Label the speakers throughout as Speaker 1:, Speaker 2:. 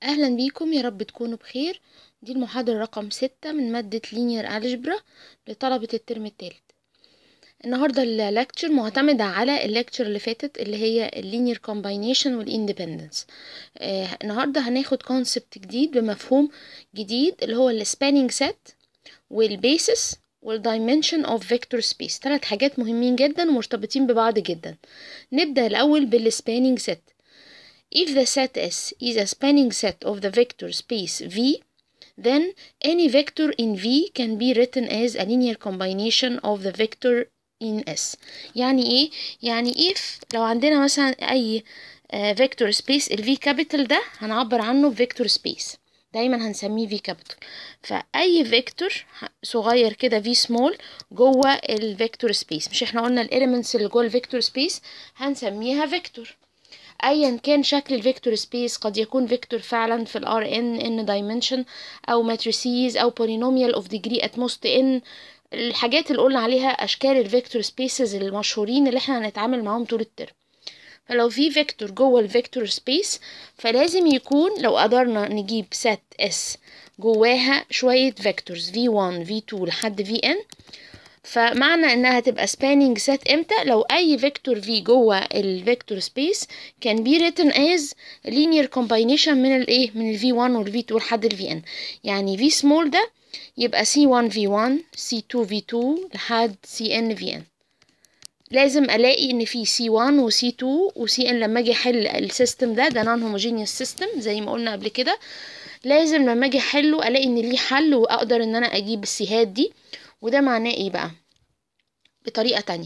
Speaker 1: أهلا بيكم يا رب تكونوا بخير دي المحاضرة رقم ستة من مادة Linear Algebra لطلبة الترم التالت النهاردة الليكتشر معتمدة على الليكتشر اللي فاتت اللي هي Linear Combination والإندبندنس آه النهاردة هناخد كونسبت جديد بمفهوم جديد اللي هو السبانينج سيت والبيسس والدايمنشن اوف فيكتور سبيس ثلاث حاجات مهمين جدا ومرتبطين ببعض جدا نبدأ الأول بالسبانينج سيت If the set S is a spanning set of the vector space V, then any vector in V can be written as a linear combination of the vector in S. يعني ايه؟ يعني if لو عندنا مثلا أي vector space ال V capital ده هنعبر عنه vector space دايما هنسميه V capital فأي فيكتور صغير كده V small جوه الفيكتور سبيس مش احنا قلنا الاليمنتس اللي جوه الفيكتور سبيس هنسميها فيكتور ايا كان شكل الفيكتور سبيس قد يكون فيكتور فعلا في الار ان ان دايمنشن او ماتريسيز او بولينوميال اوف ديجري ات موست ان الحاجات اللي قلنا عليها اشكال الفيكتور سبيسز المشهورين اللي احنا هنتعامل معاهم طول الترم فلو في فيكتور جوه الفيكتور سبيس فلازم يكون لو قدرنا نجيب سات اس جواها شوية فيكتورز v1 v2 لحد vn فمعنى انها تبقى spanning set امتى لو اي فيكتور v جوه الفيكتور سبيس كان بي written as linear combination من الايه من ال v1 وال v2 لحد ال vn يعني v small ده يبقى c1 v1 c2 v2 لحد cn vn لازم الاقي ان في c1 و c2 و cn لما اجي احل السيستم ده ده نون هوموجينيوس سيستم زي ما قلنا قبل كده لازم لما اجي احله الاقي ان ليه حل واقدر ان انا اجيب السيهات دي وده معناه ايه بقى بطريقة تانية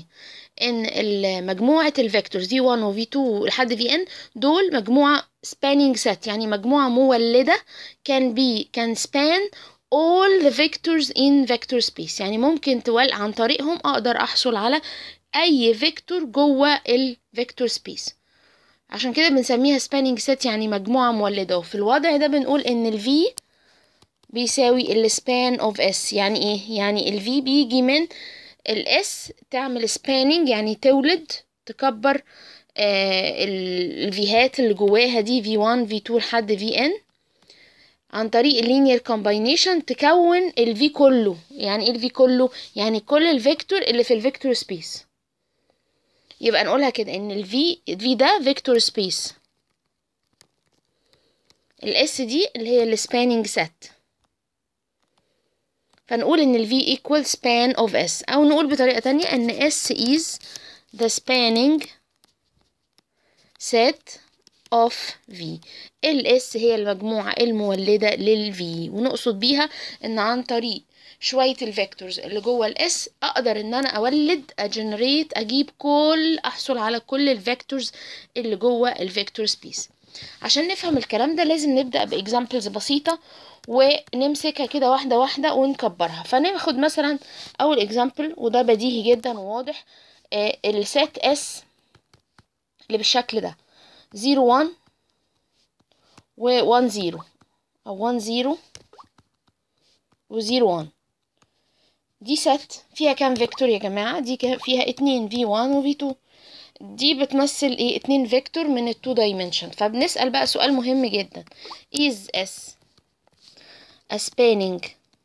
Speaker 1: ان مجموعة الفيكتورز v1 و v2 لحد vn دول مجموعة spanning set يعني مجموعة مولدة can be can span all the vectors in vector space يعني ممكن تول عن طريقهم اقدر احصل على اي فيكتور جوه الفيكتور سبيس عشان كده بنسميها spanning set يعني مجموعة مولدة وفي الوضع ده بنقول ان ال v بيساوي ال span of s يعني ايه يعني ال v بيجي من ال s تعمل spanning يعني تولد تكبر آه الفيهات اللي جواها دي v1 v2 لحد vn عن طريق اللينير كومباينيشن تكون ال v كله يعني ايه ال v كله يعني كل الفيكتور اللي في الفيكتور سبيس يبقى نقولها كده ان ال v v ده فيكتور سبيس ال s دي اللي هي السبانينج set فنقول ان ال V equal span of S او نقول بطريقة تانية ان S is the spanning set of V ال S هي المجموعة المولدة لل V ونقصد بيها ان عن طريق شوية الفيكتورز اللي جوه الاس اقدر ان انا اولد اجنريت اجيب كل احصل على كل الفيكتورز اللي جوه الفيكتور سبيس عشان نفهم الكلام ده لازم نبدأ باكزامبلز بسيطة ونمسكها كده واحدة واحدة ونكبرها فناخد مثلا أول اكزامبل وده بديهي جدا وواضح آه السات اس اللي بالشكل ده زيرو وان ووان زيرو أو وان زيرو وزيرو وان دي ست فيها كام فيكتور يا جماعة دي فيها اتنين في وان وفي تو دي بتمثل ايه اتنين فيكتور من التو دايمنشن فبنسأل بقى سؤال مهم جدا is s a spanning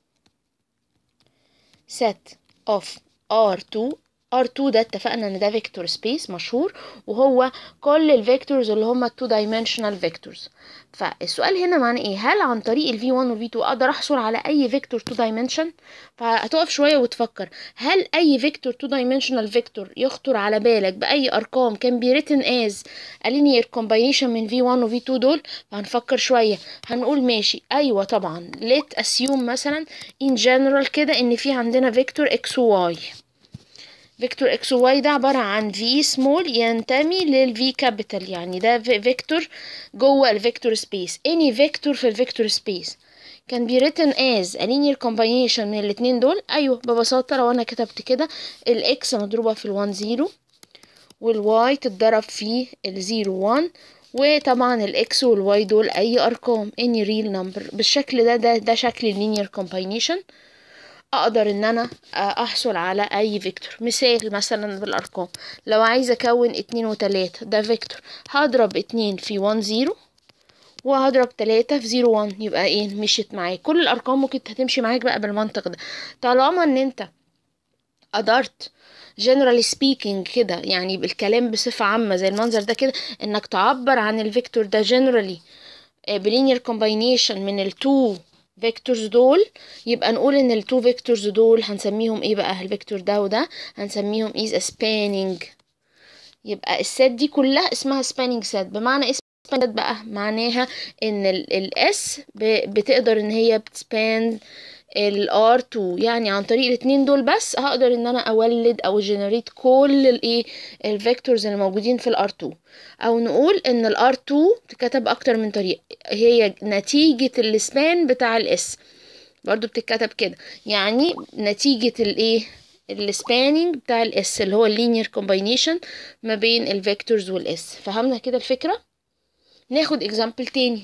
Speaker 1: set of R2 R2 ده اتفقنا ان ده فيكتور سبيس مشهور وهو كل الفيكتورز اللي هما التو دايمنشنال فيكتورز فالسؤال هنا معناه ايه هل عن طريق ال V1 وال V2 اقدر احصل على اي فيكتور تو دايمنشن فهتقف شويه وتفكر هل اي فيكتور تو دايمنشنال فيكتور يخطر على بالك باي ارقام كان بي written as a linear combination من V1 و V2 دول فهنفكر شويه هنقول ماشي ايوه طبعا let assume مثلا in general كده ان في عندنا فيكتور x و y فيكتور اكس وواي ده عبارة عن في سمول ينتمي للفي كابيتال يعني ده فيكتور جوه الفيكتور سبيس any فيكتور في الفيكتور سبيس كان بي written as a linear combination من الاتنين دول ايوه ببساطة لو انا كتبت كده الاكس مضروبة في الوان زيرو والواي تتضرب في الزيرو وان وطبعا الاكس والواي دول اي ارقام any real number بالشكل ده ده, ده شكل اللينير combination اقدر ان انا احصل على اي فيكتور مثال مثلا بالارقام لو عايزه اكون اتنين وتلاتة ده فيكتور هضرب اتنين في وان زيرو وهضرب تلاتة في زيرو وان يبقى ايه مشيت معاك كل الارقام ممكن هتمشي معاك بقى بالمنطق ده طالما ان انت قدرت generally speaking كده يعني بالكلام بصفة عامة زي المنظر ده كده انك تعبر عن الفيكتور ده generally بلينير combination من التو فيكتورز دول يبقى نقول ان التو فيكتورز دول هنسميهم ايه بقى الفيكتور ده وده هنسميهم is a spanning يبقى السات دي كلها اسمها spanning set بمعنى ايه spanning set بقى معناها ان الاس بتقدر ان هي بتسبان ال R2 يعني عن طريق الاتنين دول بس هقدر ان انا اولد او جنريت كل الايه الفيكتورز اللي موجودين في ال R2 او نقول ان ال R2 بتتكتب اكتر من طريقة هي نتيجة السبان بتاع الاس برضو بتتكتب كده يعني نتيجة الايه السباننج بتاع الاس اللي هو اللينير كومباينيشن ما بين الفيكتورز والاس فهمنا كده الفكرة ناخد اكزامبل تاني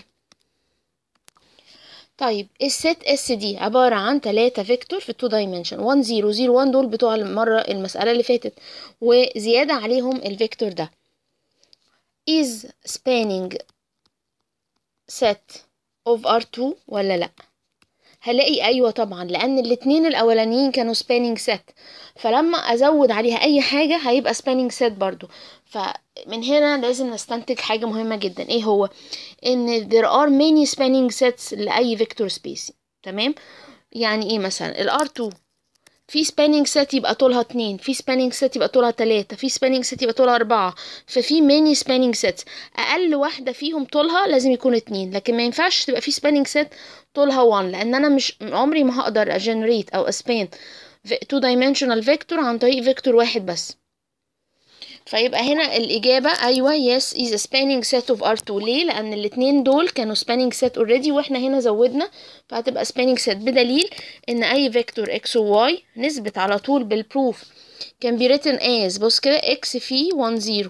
Speaker 1: طيب الست اس دي عبارة عن تلاتة فيكتور في التو دايمنشن 1 0 0 1 دول بتوع المرة المسألة اللي فاتت وزيادة عليهم الفيكتور ده is spanning set of R2 ولا لأ هلاقي ايوه طبعا لان الاتنين الاولانيين كانوا spanning set فلما ازود عليها اي حاجة هيبقى spanning set برضو فمن هنا لازم نستنتج حاجة مهمة جدا ايه هو ان there are many spanning sets لأي vector space تمام يعني ايه مثلا ال R2 في spanning set يبقى طولها اتنين في spanning set يبقى طولها تلاتة في spanning set يبقى طولها أربعة ففي many spanning sets أقل واحدة فيهم طولها لازم يكون اتنين لكن ما ينفعش تبقى في spanning set طولها 1 لأن أنا مش عمري ما هقدر أجنريت أو أسبان two dimensional vector عن طريق فيكتور واحد بس فيبقى هنا الإجابة أيوة yes is a spanning set of R2 ليه؟ لأن الاتنين دول كانوا spanning set already وإحنا هنا زودنا فهتبقى spanning set بدليل إن أي فيكتور x و y نثبت على طول بالبروف can be written as بص كده x في 1 0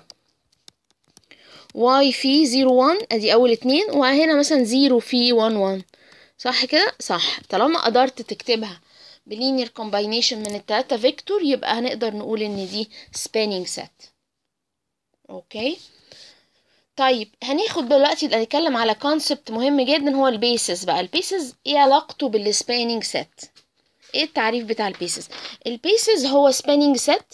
Speaker 1: y في 0 1 أدي أول اتنين وهنا مثلا 0 في 1 1 صح كده؟ صح طالما قدرت تكتبها بلينير كومباينيشن من التلاتة فيكتور يبقى هنقدر نقول ان دي spanning set اوكي طيب هناخد دلوقتي نتكلم على كونسبت مهم جدا هو البيسز بقى البيسز ايه علاقته بالسبانينج سيت ايه التعريف بتاع البيسز البيسز هو سبانينج سيت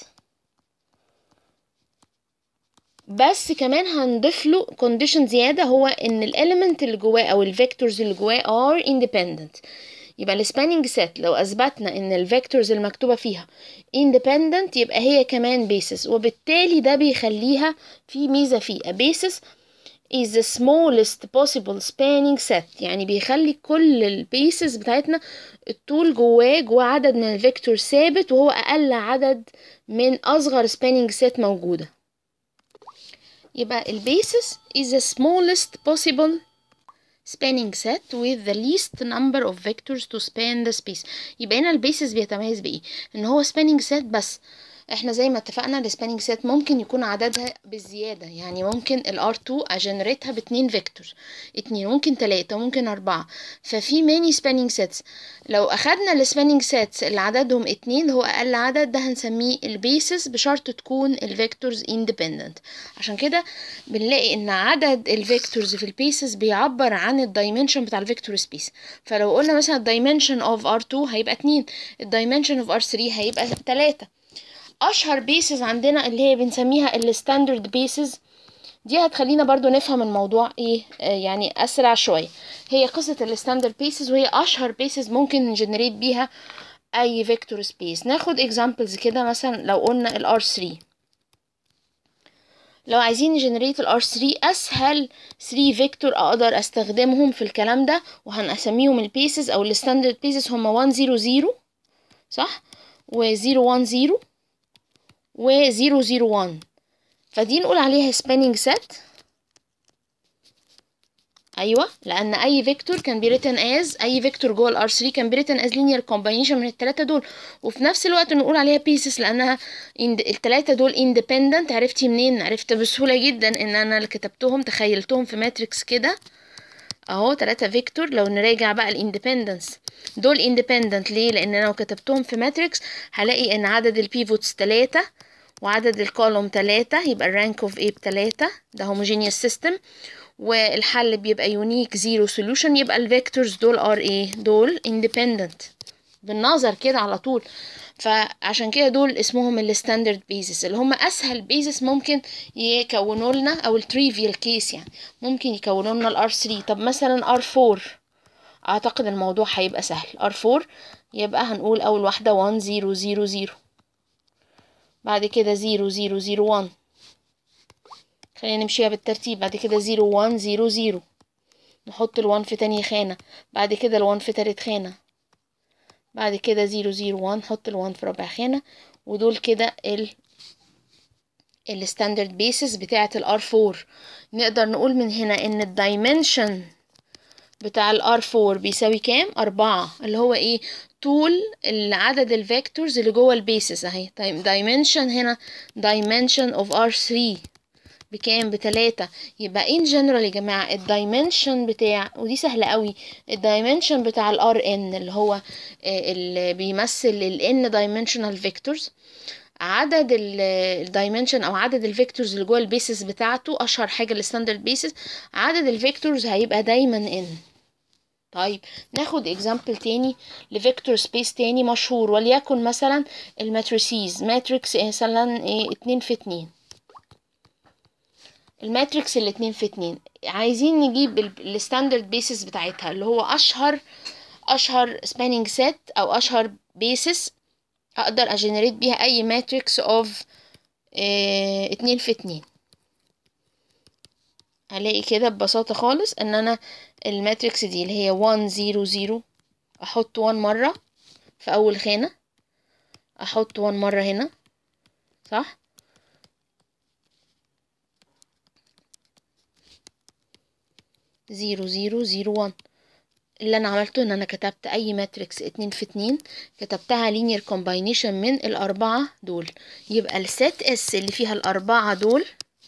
Speaker 1: بس كمان هنضيف له كونديشن زياده هو ان الاليمنت اللي جواه او الفيكتورز اللي جواه ار اندبندنت يبقى السبانينج سيت لو اثبتنا ان الفيكتورز المكتوبه فيها independent يبقى هي كمان basis وبالتالي ده بيخليها في ميزه فيه a basis is the smallest possible spanning set يعني بيخلي كل البيسز بتاعتنا الطول جواه جواه عدد من الفيكتور ثابت وهو اقل عدد من اصغر spanning set موجوده يبقى البيسس is the smallest possible spanning set with the least number of vectors to span the space يبقى هنا البيسس بيتميز بايه ان هو spanning set بس احنا زي ما اتفقنا السبانينج سيت ممكن يكون عددها بالزيادة يعني ممكن ال R2 اجنريتها باتنين فيكتور اتنين ممكن تلاتة ممكن اربعة ففي many spanning sets لو اخدنا السبانينج sets اللي عددهم اتنين هو اقل عدد ده هنسميه البيسس بشرط تكون الفيكتورز independent عشان كده بنلاقي ان عدد الفيكتورز في البيسس بيعبر عن الدايمنشن بتاع الفيكتور سبيس فلو قلنا مثلا الدايمنشن اوف R2 هيبقى اتنين الدايمنشن اوف R3 هيبقى تلاتة اشهر بيسز عندنا اللي هي بنسميها الستاندرد بيسز دي هتخلينا برضو نفهم الموضوع ايه آه يعني اسرع شويه هي قصه الستاندرد بيسز وهي اشهر بيسز ممكن نجنريت بيها اي فيكتور سبيس ناخد اكزامبلز كده مثلا لو قلنا الار 3 لو عايزين نجنريت الار 3 اسهل 3 فيكتور اقدر استخدمهم في الكلام ده وهنسميهم البيسز او الستاندرد بيسز هما 1 0 0 صح و 0 1 0 و 001 فدي نقول عليها spanning set ايوه لان اي فيكتور كان بي written as اي فيكتور جوه الار 3 كان بي written as linear combination من الثلاثه دول وفي نفس الوقت نقول عليها pieces لانها الثلاثه دول independent عرفتي منين عرفت بسهوله جدا ان انا اللي كتبتهم تخيلتهم في ماتريكس كده اهو تلاتة فيكتور لو نراجع بقى الاندبندنس دول اندبندنت ليه لان لو كتبتهم في ماتريكس هلاقي ان عدد البيفوتس تلاتة وعدد الكولوم تلاتة يبقى الرانك اوف ايه بتلاتة ده homogeneous system والحل بيبقى يونيك زيرو سوليوشن يبقى الفيكتورز دول ار ايه دول اندبندنت بالنظر كده على طول فعشان كده دول اسمهم الستاندرد بيزس اللي هم اسهل بيزس ممكن يكونوا لنا او التريفيال كيس يعني ممكن يكونوا لنا الار 3 طب مثلا ار 4 اعتقد الموضوع هيبقى سهل ار 4 يبقى هنقول اول واحده 1 0 0 0 بعد كده 0 0 0 1 خلينا نمشيها بالترتيب بعد كده 0 1 0 0 نحط ال1 في تاني خانة بعد كده ال1 في تالت خانة بعد كده 0 0 1 نحط ال1 في رابع خانة ودول كده ال الستاندرد بيسز بتاعة الار 4 نقدر نقول من هنا ان الدايمنشن بتاع الار 4 بيساوي كام أربعة اللي هو ايه طول عدد الفيكتورز اللي جوه البيسز اهي طيب دايمنشن هنا dimension of R3 بكام بتلاتة يبقى in general يا جماعة الدايمنشن بتاع ودي سهلة قوي الدايمنشن بتاع ال RN اللي هو اللي بيمثل ال N dimensional vectors عدد الدايمنشن او عدد الفيكتورز اللي جوه البيسز بتاعته اشهر حاجه الستاندرد بيسز عدد الفيكتورز هيبقى دايما ان طيب ناخد اكزامبل تاني لفيكتور سبيس تاني مشهور وليكن مثلا الماتريسيز ماتريكس مثلا ايه اتنين في اتنين الماتريكس الاتنين في اتنين عايزين نجيب الستاندرد بيسز بتاعتها اللي هو اشهر اشهر سبانينج سيت او اشهر بيسز اقدر اجنريت بيها اي ماتريكس اوف اه اتنين في اتنين هلاقي كده ببساطة خالص ان انا الماتريكس دي اللي هي 1 0 0 احط 1 مرة في اول خانة احط 1 مرة هنا صح زيرو زيرو زيرو وان اللي انا عملته ان انا كتبت اي ماتريكس اتنين في اتنين كتبتها لينير كومباينيشن من الاربعة دول يبقى الست اس اللي فيها الاربعة دول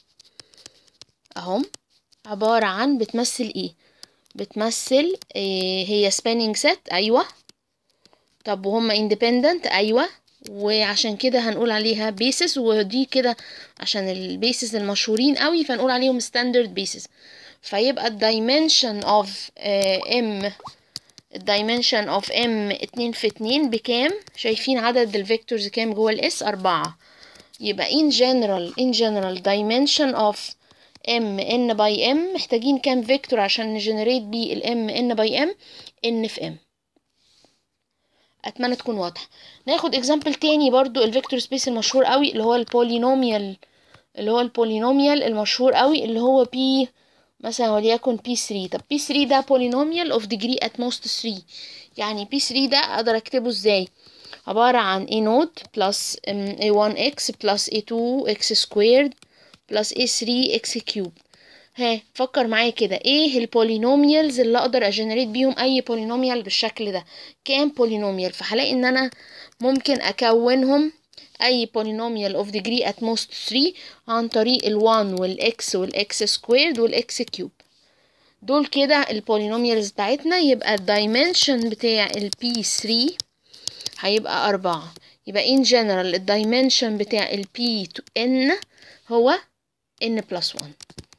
Speaker 1: اهم عبارة عن بتمثل ايه بتمثل إيه هي سبانينج set ايوه طب وهم independent ايوه وعشان كده هنقول عليها بيسز ودي كده عشان البيسز المشهورين قوي فنقول عليهم standard basis فيبقى الدايمنشن اوف ام الدايمنشن اوف ام اتنين في اتنين بكام شايفين عدد الفيكتورز كام جوه الاس اربعة يبقى in general in general dimension of m n by m محتاجين كام فيكتور عشان نجنريت بيه ال m n by m n في m اتمنى تكون واضحه ناخد اكزامبل تاني برضو الفيكتور سبيس المشهور قوي اللي هو البولينوميال اللي هو البولينوميال المشهور قوي اللي هو بي مثلا وليكن P3 طب P3 ده polynomial of degree at most 3 يعني P3 ده اقدر اكتبه ازاي عبارة عن a نوت plus a1x plus a2x squared plus a3x cubed ها فكر معايا كده ايه البولينوميالز اللي اقدر اجنريت بيهم اي بولينوميال بالشكل ده كام بولينوميال فهلاقي ان انا ممكن اكونهم اي polynomial of degree at most 3 عن طريق ال1 والاكس والاكس سكويرد والاكس كيوب دول كده البولينوميالز بتاعتنا يبقى الدايمنشن بتاع ال P3 هيبقى أربعة يبقى in general الدايمنشن بتاع ال P to N هو N plus 1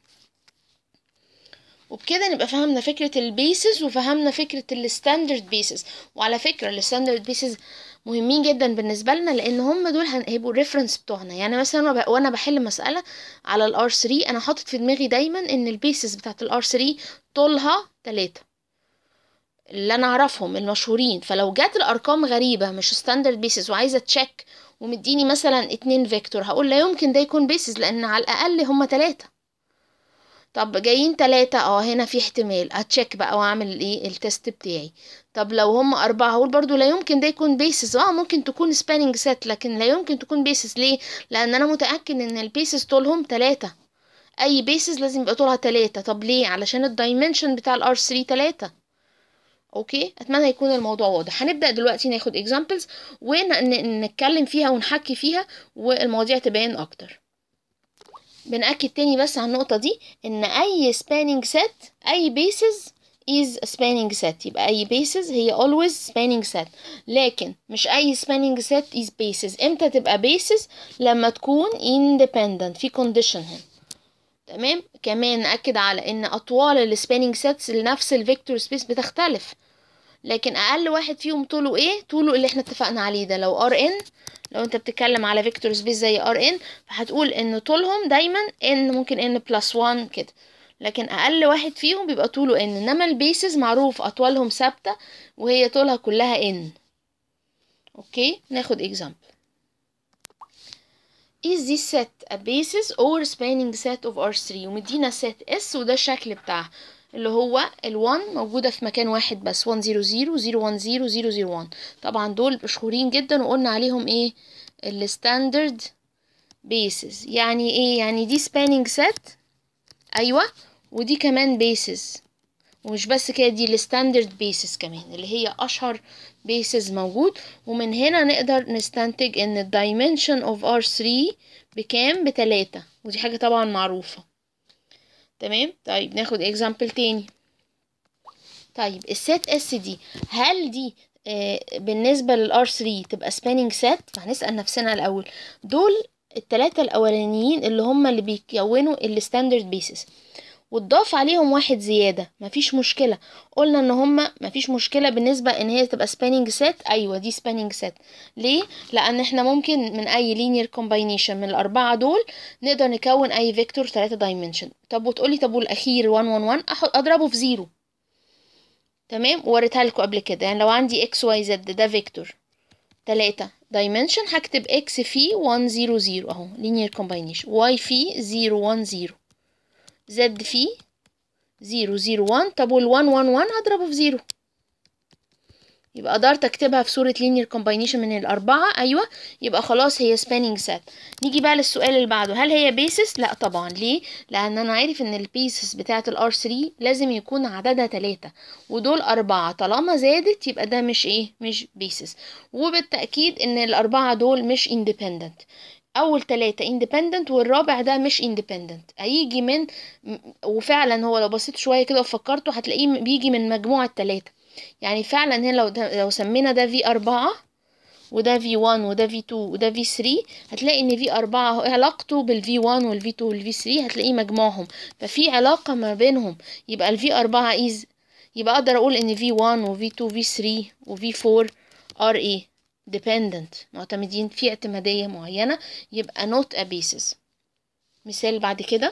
Speaker 1: وبكده نبقى فهمنا فكرة البيسز وفهمنا فكرة الستاندرد بيسز وعلى فكرة الستاندرد بيسز مهمين جدا بالنسبه لنا لان هم دول هيبقوا الريفرنس بتوعنا يعني مثلا وانا بحل مساله على الار 3 انا حاطط في دماغي دايما ان البيسز بتاعت الار 3 طولها 3 اللي انا اعرفهم المشهورين فلو جات الارقام غريبه مش ستاندرد بيسز وعايزه تشيك ومديني مثلا اتنين فيكتور هقول لا يمكن ده يكون بيسز لان على الاقل هما تلاتة طب جايين تلاتة اه هنا في احتمال هتشيك بقى واعمل ايه التست بتاعي طب لو هم أربعة هقول برضو لا يمكن ده يكون بيسز اه ممكن تكون سبانينج سيت لكن لا يمكن تكون بيسز ليه لأن أنا متأكد إن البيسز طولهم تلاتة أي بيسز لازم يبقى طولها تلاتة طب ليه علشان الدايمنشن بتاع الار 3 تلاتة اوكي اتمنى يكون الموضوع واضح هنبدا دلوقتي ناخد اكزامبلز ونتكلم فيها ونحكي فيها والمواضيع تبان اكتر بنأكد تاني بس على النقطة دي إن أي spanning set أي basis is a spanning set يبقى أي basis هي always spanning set لكن مش أي spanning set is basis إمتى تبقى basis لما تكون independent في condition هنا تمام كمان نأكد على ان اطوال السبانينج سيتس لنفس الفيكتور سبيس بتختلف لكن اقل واحد فيهم طوله ايه طوله اللي احنا اتفقنا عليه ده لو ار ان لو انت بتتكلم على فيكتور سبيس زي ار ان فهتقول ان طولهم دايما ان ممكن ان بلس 1 كده لكن اقل واحد فيهم بيبقى طوله ان انما البيسز معروف اطوالهم ثابته وهي طولها كلها ان اوكي ناخد example is this set a basis or spanning set of R3 ومدينا set S وده الشكل بتاعها اللي هو ال1 موجودة في مكان واحد بس 100 010 001 طبعا دول مشهورين جدا وقلنا عليهم ايه الستاندرد basis يعني ايه يعني دي spanning set ايوه ودي كمان basis ومش بس كده دي الستاندرد بيسز كمان اللي هي اشهر بيسز موجود ومن هنا نقدر نستنتج ان الدايمنشن اوف R3 بكام بتلاتة ودي حاجة طبعا معروفة تمام طيب ناخد اكزامبل تاني طيب السيت اس دي هل دي آه بالنسبة للار 3 تبقى سبانينج سيت فهنسأل نفسنا الأول دول التلاتة الأولانيين اللي هم اللي بيكونوا الستاندرد بيسز واتضاف عليهم واحد زيادة مفيش مشكلة قلنا ان هما مفيش مشكلة بالنسبة ان هي تبقى سبانينج سيت ايوه دي سبانينج سيت ليه لان احنا ممكن من اي لينير كومباينيشن من الاربعة دول نقدر نكون اي فيكتور تلاتة دايمنشن طب وتقولي طب والاخير 1 1 1 اضربه في زيرو تمام ووريتها لكم قبل كده يعني لو عندي اكس واي زد ده فيكتور تلاتة دايمنشن هكتب اكس فيه 1 0 0 اهو لينير كومباينيشن واي فيه 0 1 0 زد فيه زيرو زيرو وان طب والوان وان وان هضربه في زيرو يبقى قدرت اكتبها في صورة linear combination من الأربعة أيوة يبقى خلاص هي spanning set نيجي بقى للسؤال اللي بعده هل هي basis؟ لا طبعا ليه؟ لأن أنا عارف إن البيسز بتاعة ال R3 لازم يكون عددها تلاتة ودول أربعة طالما زادت يبقى ده مش إيه؟ مش basis وبالتأكيد إن الأربعة دول مش independent اول ثلاثة independent والرابع ده مش independent هيجي من وفعلا هو لو بصيت شوية كده وفكرته هتلاقيه بيجي من مجموعة ثلاثة يعني فعلا هنا لو ده لو سمينا ده في أربعة وده في 1 وده في 2 وده في 3 هتلاقي ان في 4 علاقته بالفي 1 والفي 2 والفي 3 هتلاقيه مجموعهم ففي علاقة ما بينهم يبقى الفي 4 إيز يبقى اقدر اقول ان في 1 وفي 2 وفي 3 وفي 4 ار ايه dependent معتمدين في اعتمادية معينة يبقى not a basis مثال بعد كده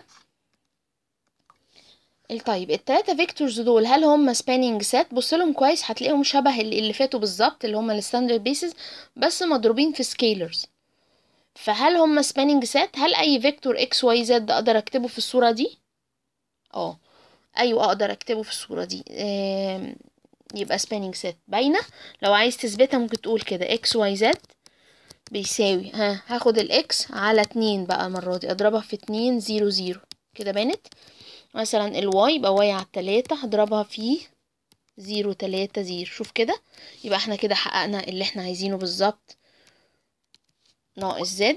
Speaker 1: طيب التلاتة فيكتورز دول هل هم spanning set بص لهم كويس هتلاقيهم شبه اللي فاتوا بالظبط اللي هم الستاندرد بيسز بس مضروبين في سكيلرز فهل هم spanning set هل اي فيكتور x y z اقدر اكتبه في الصورة دي اه ايوه اقدر اكتبه في الصورة دي آه يبقى spanning set باينة لو عايز تثبتها ممكن تقول كده x y z بيساوي ها هاخد الاكس على اتنين بقى المرة دي اضربها في اتنين زيرو زيرو كده بانت مثلا الواي يبقى واي على التلاتة هضربها في زيرو تلاتة زيرو شوف كده يبقى احنا كده حققنا اللي احنا عايزينه بالظبط ناقص زد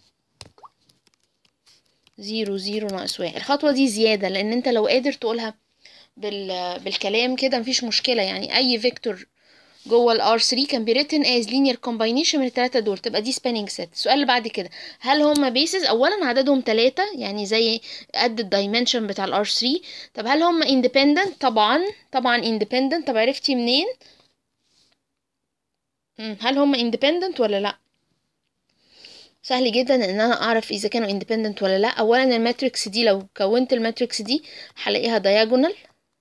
Speaker 1: زيرو زيرو ناقص واحد الخطوة دي زيادة لان انت لو قادر تقولها بال... بالكلام كده مفيش مشكلة يعني أي فيكتور جوه ال R3 كان بي written as linear combination من التلاتة دول تبقى دي spanning set السؤال اللي بعد كده هل هما bases أولا عددهم تلاتة يعني زي قد الدايمنشن بتاع ال R3 طب هل هما independent طبعا طبعا independent طب عرفتي منين هل هما independent ولا لأ سهل جدا ان انا اعرف اذا كانوا independent ولا لا اولا الماتريكس دي لو كونت الماتريكس دي هلاقيها diagonal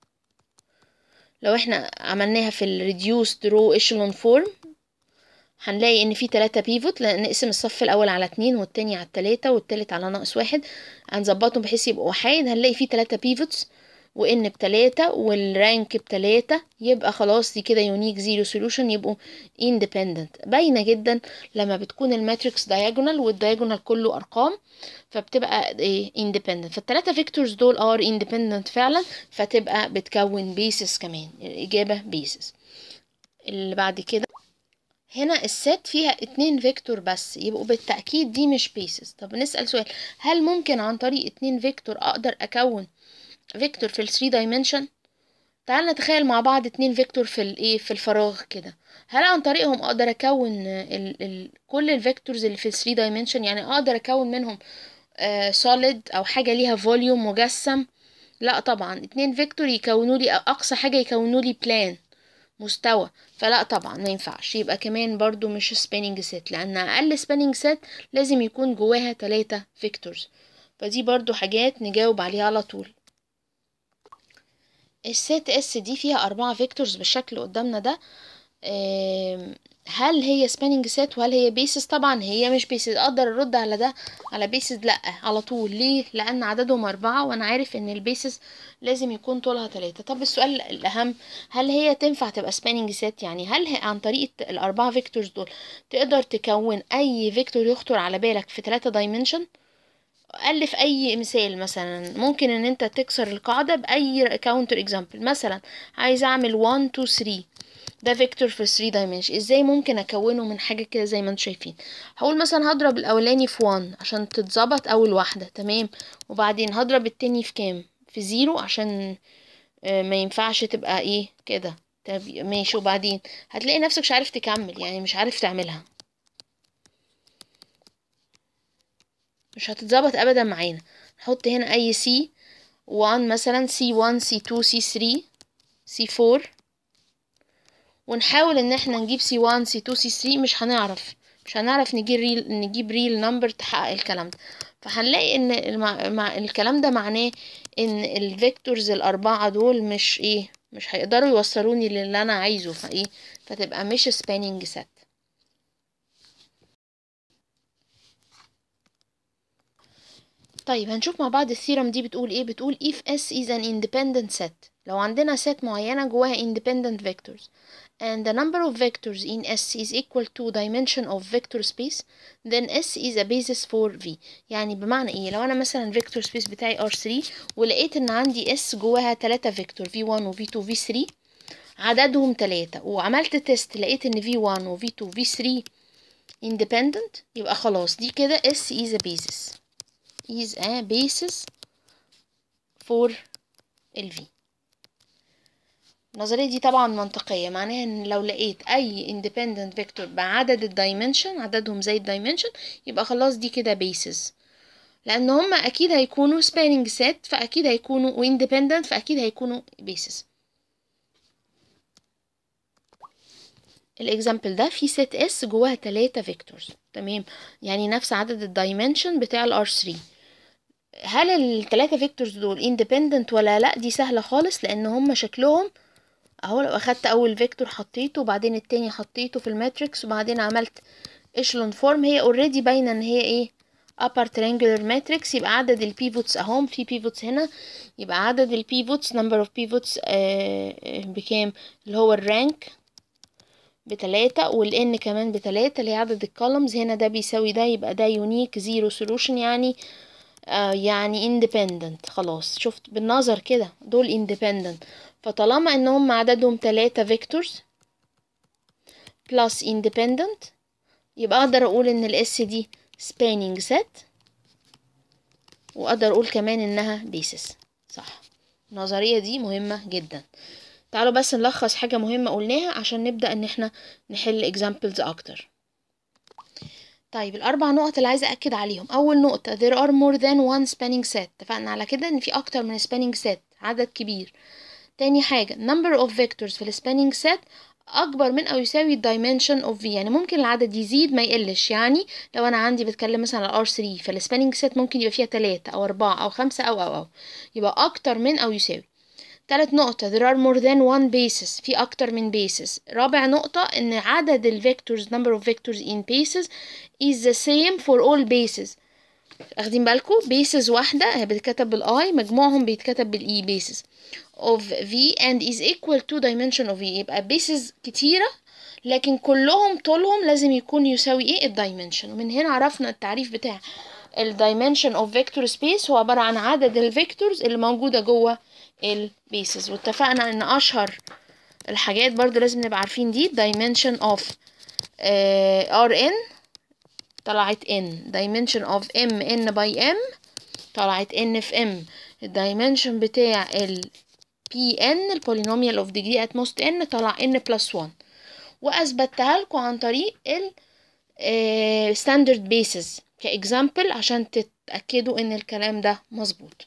Speaker 1: لو احنا عملناها في ال reduced row echelon form هنلاقي ان في تلاتة بيفوت لان نقسم الصف الاول على اتنين والتاني على التلاتة والتالت على ناقص واحد هنظبطهم بحيث يبقوا وحيد هنلاقي في تلاتة بيفوتس وان بتلاتة والرانك بتلاتة يبقى خلاص دي كده يونيك زيرو سولوشن يبقوا independent باينة جدا لما بتكون الماتريكس diagonal والdiagonal كله ارقام فبتبقى ايه independent فالتلاتة فيكتورز دول are independent فعلا فتبقى بتكون basis كمان الاجابة basis اللي بعد كده هنا الست فيها اتنين فيكتور بس يبقوا بالتأكيد دي مش basis طب نسأل سؤال هل ممكن عن طريق اتنين فيكتور اقدر اكون فيكتور في ال 3 dimension تعال نتخيل مع بعض اتنين فيكتور في الايه في الفراغ كده هل عن طريقهم اقدر اكون ال ال كل الفيكتورز اللي في ال 3 dimension يعني اقدر اكون منهم سوليد او حاجه ليها فوليوم مجسم لا طبعا اتنين فيكتور يكونوا لي اقصى حاجه يكونوا لي بلان مستوى فلا طبعا ما ينفعش يبقى كمان برضو مش سبانينج سيت لان اقل سبانينج سيت لازم يكون جواها تلاتة فيكتورز فدي برضو حاجات نجاوب عليها على طول السيت اس دي فيها أربعة فيكتورز بالشكل اللي قدامنا ده هل هي سبانينج سيت وهل هي بيسز طبعا هي مش بيسز اقدر ارد على ده على بيسز لا على طول ليه لان عددهم أربعة وانا عارف ان البيسز لازم يكون طولها تلاتة طب السؤال الاهم هل هي تنفع تبقى سبانينج سيت يعني هل هي عن طريق الاربعة فيكتورز دول تقدر تكون اي فيكتور يخطر على بالك في تلاتة دايمنشن ألف أي مثال مثلا ممكن إن أنت تكسر القاعدة بأي كاونتر اكزامبل مثلا عايز أعمل 1 2 3 ده فيكتور في 3 دايمنشن ازاي ممكن اكونه من حاجه كده زي ما انتم شايفين هقول مثلا هضرب الاولاني في 1 عشان تتظبط اول واحده تمام وبعدين هضرب التاني في كام في زيرو عشان ما ينفعش تبقى ايه كده طب ماشي وبعدين هتلاقي نفسك مش عارف تكمل يعني مش عارف تعملها مش هتتظبط ابدا معانا نحط هنا اي سي 1 مثلا سي 1 سي 2 سي 3 سي 4 ونحاول ان احنا نجيب سي 1 سي 2 سي 3 مش هنعرف مش هنعرف نجيب ريل نجيب ريل نمبر تحقق الكلام ده فهنلاقي ان المع... مع الكلام ده معناه ان الفيكتورز الاربعه دول مش ايه مش هيقدروا يوصلوني للي انا عايزه فايه فتبقى مش سبانينج سيت طيب هنشوف مع بعض الثيرم دي بتقول ايه بتقول if S is an independent set لو عندنا set معينة جواها independent vectors and the number of vectors in S is equal to dimension of vector space then S is a basis for V يعني بمعنى ايه لو انا مثلا vector space بتاعي R3 ولقيت ان عندي S جواها 3 vector V1 و V2 V3 عددهم 3 وعملت تيست لقيت ان V1 و V2 V3 independent يبقى خلاص دي كده S is a basis is a basis for ال V النظرية دي طبعا منطقية معناها ان لو لقيت اي independent vector بعدد الدايمنشن عددهم زي الدايمنشن يبقى خلاص دي كده basis لان هما اكيد هيكونوا spanning set فاكيد هيكونوا و independent فاكيد هيكونوا basis الاكزامبل ده في set S جواها تلاتة فيكتورز تمام يعني نفس عدد الدايمنشن بتاع ال R3 هل التلاتة فيكتورز دول independent ولا لا دي سهلة خالص لان هما شكلهم اهو لو اخدت اول فيكتور حطيته وبعدين التاني حطيته في الماتريكس وبعدين عملت echelon form هي اوريدي باينه ان هي ايه upper triangular matrix يبقى عدد البيفوتس اهم في بيفوتس هنا يبقى عدد البيفوتس number of pivots آه بكام اللي هو الرانك بتلاتة والان كمان بتلاتة اللي هي عدد الكولومز هنا ده بيساوي ده يبقى ده يونيك زيرو سولوشن يعني آه يعني independent خلاص شفت بالنظر كده دول independent فطالما ان هم عددهم تلاتة فيكتورز plus independent يبقى اقدر اقول ان الاس دي spanning set واقدر اقول كمان انها basis صح النظرية دي مهمة جدا تعالوا بس نلخص حاجة مهمة قلناها عشان نبدأ ان احنا نحل examples اكتر طيب الاربع نقط اللي عايزه اكد عليهم اول نقطه there are more than one spanning set اتفقنا على كده ان في اكتر من spanning set عدد كبير تاني حاجه number of vectors في السبانينج set اكبر من او يساوي dimension of v يعني ممكن العدد يزيد ما يقلش يعني لو انا عندي بتكلم مثلا على R3 فالسبانينج set ممكن يبقى فيها تلاتة او اربعة او خمسة او او او يبقى اكتر من او يساوي تالت نقطة there are more than one bases في أكتر من bases رابع نقطة إن عدد ال vectors number of vectors in bases is the same for all bases واخدين بالكم bases واحدة هي بتتكتب بالاي مجموعهم بيتكتب بالاي bases of v and is equal to dimension of v يبقى bases كتيرة لكن كلهم طولهم لازم يكون يساوي ايه الدايمنشن ومن هنا عرفنا التعريف بتاع الدايمنشن of vector space هو عبارة عن عدد الفيكتورز اللي موجودة جوه البيسز واتفقنا ان اشهر الحاجات برضو لازم نبقى عارفين دي dimension of uh, rn طلعت n dimension of m n by m طلعت n في m الدايمنشن بتاع ال pn البولينوميال of degree at most n طلع n plus 1 واثبتها لكم عن طريق ال ستاندرد بيسز كاكزامبل عشان تتاكدوا ان الكلام ده مظبوط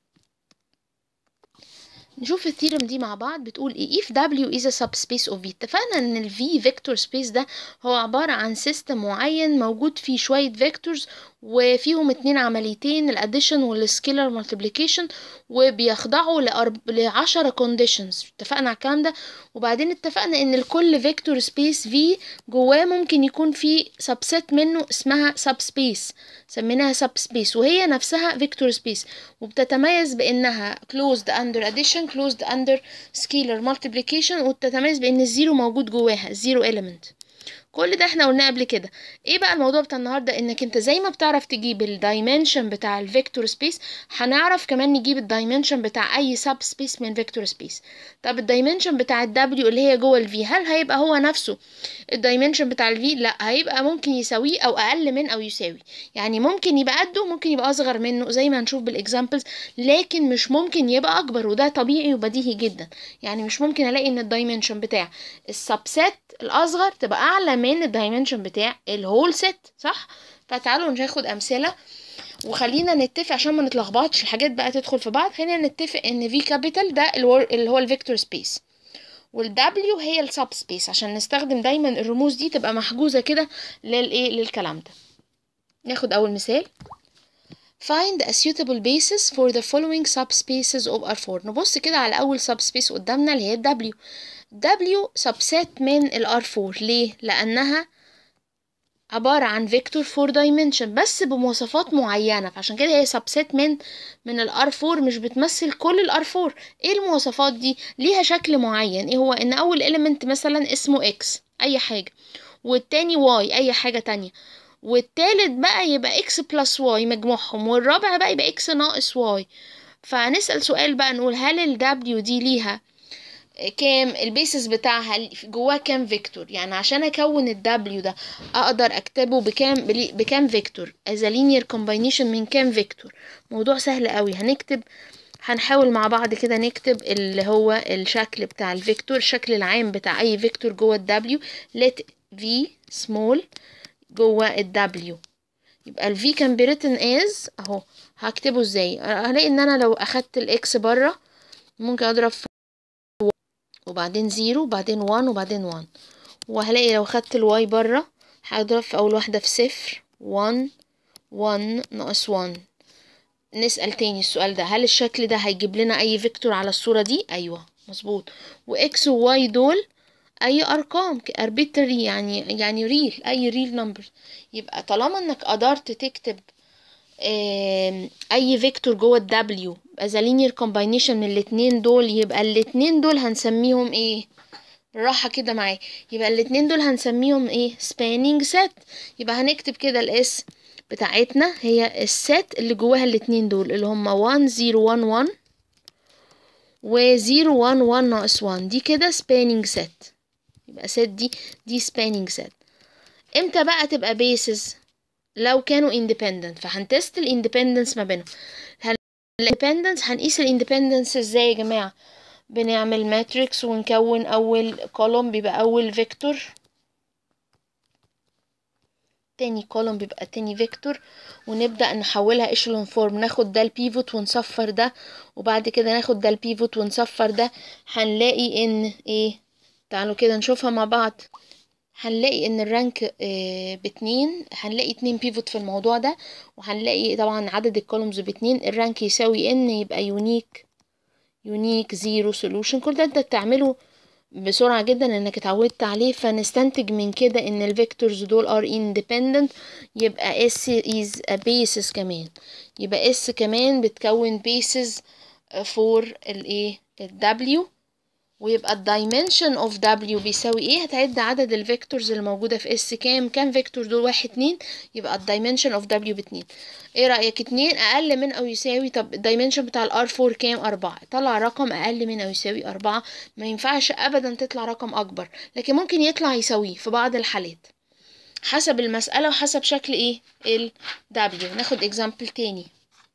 Speaker 1: نشوف الثيرم دي مع بعض بتقول ايه if W is a subspace of V اتفقنا ان ال V vector space ده هو عبارة عن سيستم معين موجود فيه شوية vectors وفيهم اتنين عمليتين الاديشن والسكيلر مالتيبليكيشن وبيخضعوا لأرب... لعشرة conditions اتفقنا على الكلام ده وبعدين اتفقنا ان لكل فيكتور سبيس في جواه ممكن يكون في سبسيت منه اسمها subspace سميناها subspace وهي نفسها فيكتور سبيس وبتتميز بانها closed under addition closed under scalar multiplication وبتتميز بان الزيرو موجود جواها الزيرو element كل ده احنا قلناه قبل كده ايه بقى الموضوع بتاع النهارده انك انت زي ما بتعرف تجيب الدايمنشن بتاع الفيكتور سبيس هنعرف كمان نجيب الدايمنشن بتاع اي سب سبيس من فيكتور سبيس طب الدايمنشن بتاع الدبليو اللي هي جوه الفي هل هيبقى هو نفسه الدايمنشن بتاع الفي لا هيبقى ممكن يساويه او اقل من او يساوي يعني ممكن يبقى قده ممكن يبقى اصغر منه زي ما هنشوف بالاكزامبلز لكن مش ممكن يبقى اكبر وده طبيعي وبديهي جدا يعني مش ممكن الاقي ان الدايمنشن بتاع السبسيت الاصغر تبقى اعلى من الدايمنشن بتاع الهول سيت صح فتعالوا ناخد امثله وخلينا نتفق عشان ما نتلخبطش الحاجات بقى تدخل في بعض خلينا نتفق ان في كابيتال ده اللي هو الفيكتور سبيس والدبليو هي السب سبيس عشان نستخدم دايما الرموز دي تبقى محجوزه كده للايه للكلام ده ناخد اول مثال Find a suitable basis for the following subspaces of R4 نبص كده على أول subspace قدامنا اللي هي W W subset من ال R4 ليه؟ لأنها عبارة عن فيكتور فور دايمنشن بس بمواصفات معينة فعشان كده هي سبسيت من من الار 4 مش بتمثل كل الار 4 ايه المواصفات دي ليها شكل معين ايه هو ان اول اليمنت مثلا اسمه اكس اي حاجة والتاني واي اي حاجة تانية والتالت بقى يبقى اكس بلس واي مجموعهم والرابع بقى يبقى اكس ناقص واي فهنسأل سؤال بقى نقول هل الدبليو دي ليها كام البيسس بتاعها جواه كام فيكتور يعني عشان اكون الدبليو ده اقدر اكتبه بكام بكام فيكتور از لينير كومباينيشن من كام فيكتور موضوع سهل قوي هنكتب هنحاول مع بعض كده نكتب اللي هو الشكل بتاع الفيكتور الشكل العام بتاع اي فيكتور جوه الدبليو let v small جوه الدبليو يبقى ال v can be written as اهو هكتبه ازاي هلاقي ان انا لو اخدت الاكس بره ممكن اضرب في وبعدين زيرو وبعدين وان وبعدين وان وهلاقي لو خدت الواي برا هضرب في اول واحدة في صفر وان وان ناقص وان نسأل تاني السؤال ده هل الشكل ده هيجيب لنا اي فيكتور على الصورة دي ايوه مظبوط واكس وواي دول اي ارقام اربيتري يعني يعني ريل اي ريل نمبر يبقى طالما انك قدرت تكتب اي فيكتور جوه الدبليو as a linear combination من الاتنين دول يبقى الاتنين دول هنسميهم ايه بالراحة كده معايا يبقى الاتنين دول هنسميهم ايه spanning set يبقى هنكتب كده الاس بتاعتنا هي الست اللي جواها الاتنين دول اللي هما 1 0 1 1 و 0 1 1 ناقص 1 دي كده spanning set يبقى set دي دي spanning set امتى بقى تبقى bases لو كانوا independent فهنتست الاندبندنس ما بينهم الاندبندنس هنقيس الاندبندنس ازاي يا جماعه بنعمل ماتريكس ونكون اول كولوم بيبقى اول فيكتور تاني كولوم بيبقى تاني فيكتور ونبدا نحولها ايشلون فورم ناخد ده البيفوت ونصفر ده وبعد كده ناخد ده البيفوت ونصفر ده هنلاقي ان ايه تعالوا كده نشوفها مع بعض هنلاقي ان الرانك اه باتنين هنلاقي اتنين بيفوت في الموضوع ده وهنلاقي طبعا عدد الكولومز باتنين الرانك يساوي ان يبقى يونيك يونيك زيرو سولوشن كل ده انت بتعمله بسرعة جدا انك اتعودت عليه فنستنتج من كده ان الفيكتورز دول ار independent يبقى s is a basis كمان يبقى s كمان بتكون basis for الايه الw ويبقى الدايمنشن اوف دبليو بيساوي ايه هتعد عدد الفيكتورز اللي موجوده في اس كام كام فيكتور دول واحد اتنين يبقى الدايمنشن اوف دبليو باتنين ايه رايك اتنين اقل من او يساوي طب الدايمنشن بتاع الار 4 كام اربعة طلع رقم اقل من او يساوي اربعة ما ينفعش ابدا تطلع رقم اكبر لكن ممكن يطلع يساويه في بعض الحالات حسب المساله وحسب شكل ايه ال W ناخد اكزامبل تاني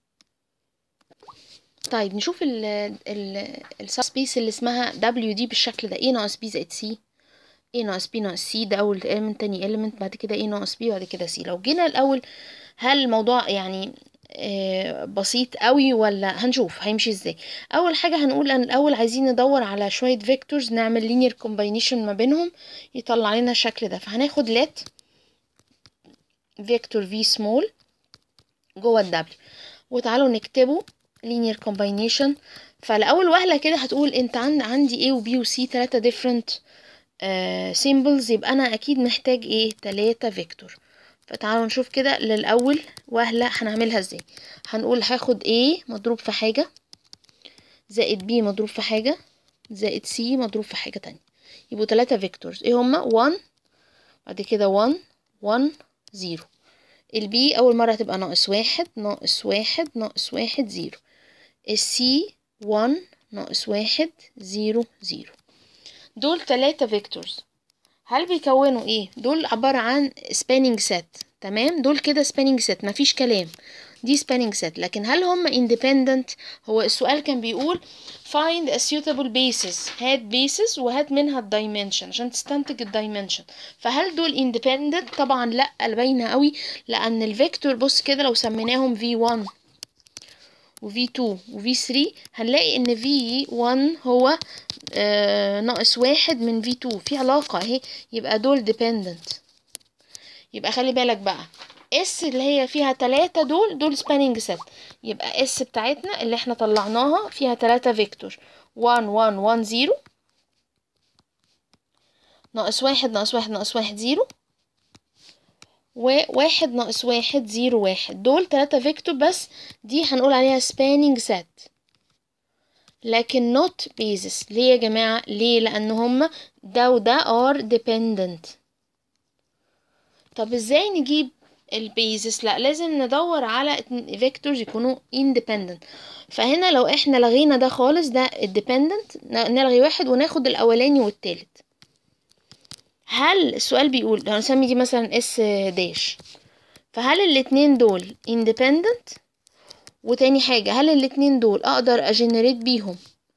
Speaker 1: طيب نشوف ال ال السبسبيس اللي اسمها W دي بالشكل ده A ناقص B زائد C A ناقص B ناقص C ده أول element تاني element بعد كده A ناقص B بعد كده C لو جينا الأول هل الموضوع يعني آه، بسيط قوي ولا هنشوف هيمشي ازاي اول حاجه هنقول ان الاول عايزين ندور على شويه فيكتورز نعمل لينير كومباينيشن ما بينهم يطلع لنا الشكل ده فهناخد لات فيكتور في سمول جوه الدبليو وتعالوا نكتبه linear combination فلأول وهلة كده هتقول انت عند عندي A و B و C تلاتة different آه symbols يبقى انا اكيد محتاج ايه تلاتة فيكتور فتعالوا نشوف كده للأول وهلة هنعملها ازاي هنقول هاخد A مضروب في حاجة زائد B مضروب في حاجة زائد C مضروب في حاجة تانية يبقوا تلاتة فيكتورز ايه هما 1 بعد كده 1 1 0 البي أول مرة هتبقى ناقص واحد ناقص واحد ناقص واحد زيرو السي 1 ناقص واحد زيرو زيرو دول تلاتة فيكتورز هل بيكونوا ايه دول عبارة عن spanning set تمام دول كده spanning set مفيش كلام دي spanning set لكن هل هم independent هو السؤال كان بيقول find a suitable basis هات basis وهات منها الدايمنشن عشان تستنتج الدايمنشن فهل دول independent طبعا لا باينه قوي لان الفيكتور بص كده لو سميناهم v1 و v2 و v3 هنلاقي ان v1 هو آه ناقص واحد من v2 في علاقة اهي يبقى دول dependent يبقى خلي بالك بقى اس اللي هي فيها تلاتة دول دول spanning set يبقى اس بتاعتنا اللي احنا طلعناها فيها تلاتة فيكتور 1 1 1 0 ناقص واحد ناقص واحد ناقص واحد زيرو وواحد ناقص واحد زيرو واحد دول تلاتة فيكتور بس دي هنقول عليها spanning set لكن not basis ليه يا جماعة ليه لأن هما ده وده are dependent طب ازاي نجيب البيزس لا لازم ندور على فيكتورز يكونوا independent فهنا لو احنا لغينا ده خالص ده الديبندنت نلغي واحد وناخد الاولاني والتالت هل السؤال بيقول هنسمي دي مثلا اس داش فهل الاتنين دول independent وتاني حاجة هل الاتنين دول اقدر اجنريت بيهم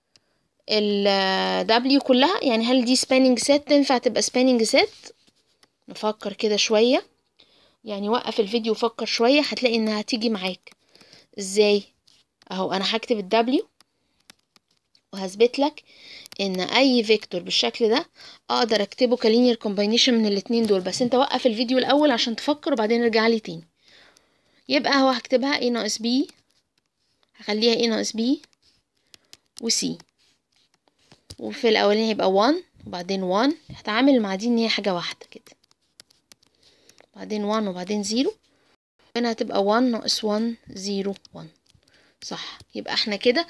Speaker 1: ال W كلها يعني هل دي spanning set تنفع تبقى spanning set نفكر كده شوية يعني وقف الفيديو وفكر شوية هتلاقي انها هتيجي معاك ازاي اهو انا هكتب ال W وهثبت لك ان اي فيكتور بالشكل ده اقدر اكتبه كلينير كومباينيشن من الاتنين دول بس انت وقف الفيديو الاول عشان تفكر وبعدين ارجع لي تاني يبقى هو هكتبها a ناقص b هخليها a ناقص b و c وفي الاولاني هيبقى 1 وبعدين 1 هتعامل مع دي ان هي حاجه واحده كده بعدين 1 وبعدين 0 هنا هتبقى 1 ناقص 1 0 1 صح يبقى احنا كده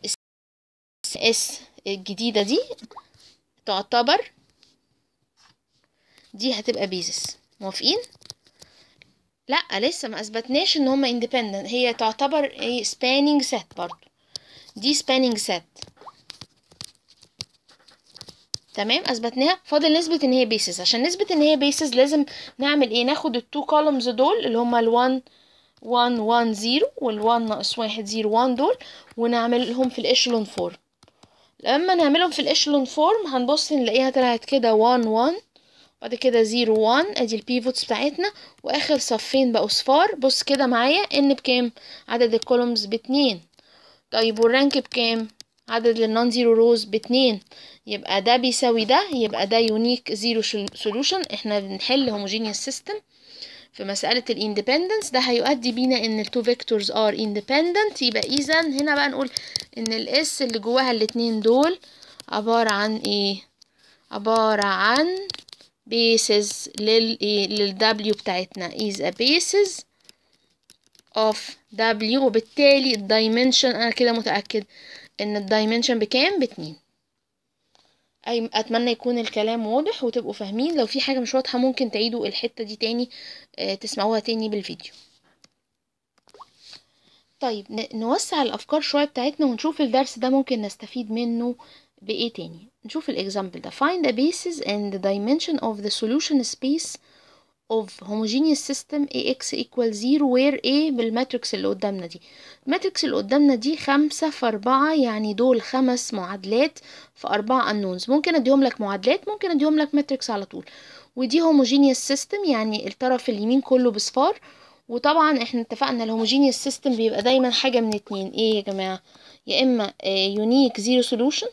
Speaker 1: اس الجديدة دي تعتبر دي هتبقى بيزس موافقين لا لسه ما اثبتناش ان هما independent هي تعتبر ايه spanning set برضو دي spanning set تمام اثبتناها فاضل نثبت ان هي بيسز عشان نثبت ان هي بيسز لازم نعمل ايه ناخد التو كولومز دول اللي هما ال1 1 1 0 وال1 ناقص 1 0 1 دول ونعملهم في الاشلون فورم لما نعملهم في الاشلون فورم هنبص نلاقيها طلعت كده 1 1 بعد كده 0 1 ادي البيفوتس بتاعتنا واخر صفين بقوا صفار بص كده معايا ان بكام عدد الكولومز باتنين طيب والرانك بكام عدد النون زيرو روز باتنين يبقى ده بيساوي ده يبقى ده يونيك زيرو سولوشن احنا بنحل هوموجينيوس سيستم في مسألة الاندبندنس ده هيؤدي بينا ان التو فيكتورز ار اندبندنت يبقى اذا هنا بقى نقول ان الاس اللي جواها الاتنين دول عبارة عن ايه عبارة عن bases لل ايه لل W بتاعتنا is a basis of W وبالتالي الدايمنشن انا كده متأكد ان الدايمنشن بكام باتنين أي اتمنى يكون الكلام واضح وتبقوا فاهمين لو في حاجه مش واضحه ممكن تعيدوا الحته دي تاني آه تسمعوها تاني بالفيديو طيب نوسع الافكار شويه بتاعتنا ونشوف الدرس ده ممكن نستفيد منه بايه تاني نشوف الاكزامبل ده find the basis and the dimension of the solution space of homogeneous system ax equal 0 where a بالماتريكس اللي قدامنا دي الماتريكس اللي قدامنا دي خمسة في أربعة يعني دول خمس معادلات في أربعة unknowns ممكن أديهم لك معادلات ممكن أديهم لك ماتريكس على طول ودي homogeneous system يعني الطرف اليمين كله بصفار وطبعا احنا اتفقنا الهوموجينيوس سيستم بيبقى دايما حاجة من اتنين ايه يا جماعة يا اما يونيك زيرو سولوشن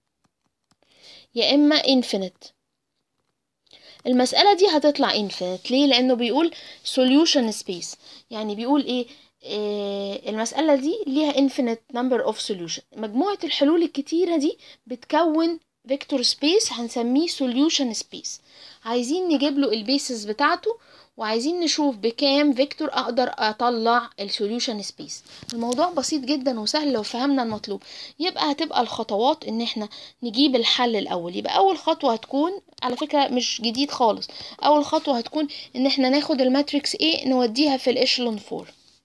Speaker 1: يا اما infinite المسألة دي هتطلع infinite ليه لأنه بيقول solution space يعني بيقول ايه إيه المسألة دي ليها infinite number of solution مجموعة الحلول الكتيرة دي بتكون vector space هنسميه solution space عايزين نجيب له البيسز بتاعته وعايزين نشوف بكام فيكتور اقدر اطلع السوليوشن سبيس الموضوع بسيط جدا وسهل لو فهمنا المطلوب يبقى هتبقى الخطوات ان احنا نجيب الحل الاول يبقى اول خطوه هتكون على فكره مش جديد خالص اول خطوه هتكون ان احنا ناخد الماتريكس A نوديها في الاشلون فور